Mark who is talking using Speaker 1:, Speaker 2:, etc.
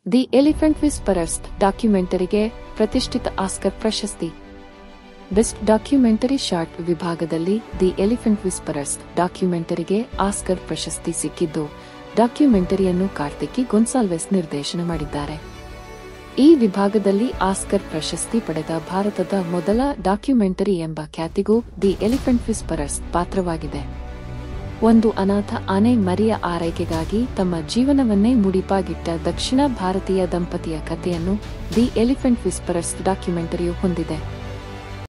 Speaker 1: the elephant whisperers ಡಾಕ್ಯುಮೆಂಟರಿಗೆ ಪ್ರತಿಷ್ಠಿತ Oscar ಪ್ರಶಸ್ತಿ best documentary short ವಿಭಾಗದಲ್ಲಿ ದಿ ಎಲಿಫೆಂಟ್ ವಿಸ್ಪರರ್ಸ್ ಡಾಕ್ಯುಮೆಂಟರಿಗೆ ಆಸ್ಕರ್ ಪ್ರಶಸ್ತಿ ಸಿಕ್ಕಿದ್ದು ಡಾಕ್ಯುಮೆಂಟರಿಯನ್ನು ಕಾರ್ತಿಕಿ ಗೊನ್ಸಾಲ್ವೆಸ್ ನಿರ್ದೇಶನ ಮಾಡಿದ್ದಾರೆ ಈ ವಿಭಾಗದಲ್ಲಿ ಆಸ್ಕರ್ ಪ್ರಶಸ್ತಿ ಪಡೆದ ಭಾರತದ ಮೊದಲ ಡಾಕ್ಯುಮೆಂಟರಿ ಎಂಬ ಖ್ಯಾತಿಗೂ ದಿ ಎಲಿಫೆಂಟ್ ವಿಸ್ಪರರ್ಸ್ ಪಾತ್ರವಾಗಿದೆ ಒಂದು ಅನಾಥ ಆನೆ ಮರಿಯ ಆರೈಕೆಗಾಗಿ ತಮ್ಮ ಜೀವನವನ್ನೇ ಮುಡಿಪಾಗಿಟ್ಟ ದಕ್ಷಿಣ ಭಾರತೀಯ ದಂಪತಿಯ ಕಥೆಯನ್ನು ದಿ ಎಲಿಫೆಂಟ್ ವಿಸ್ಪರರ್ಸ್ ಡಾಕ್ಯುಮೆಂಟರಿಯು ಹೊಂದಿದೆ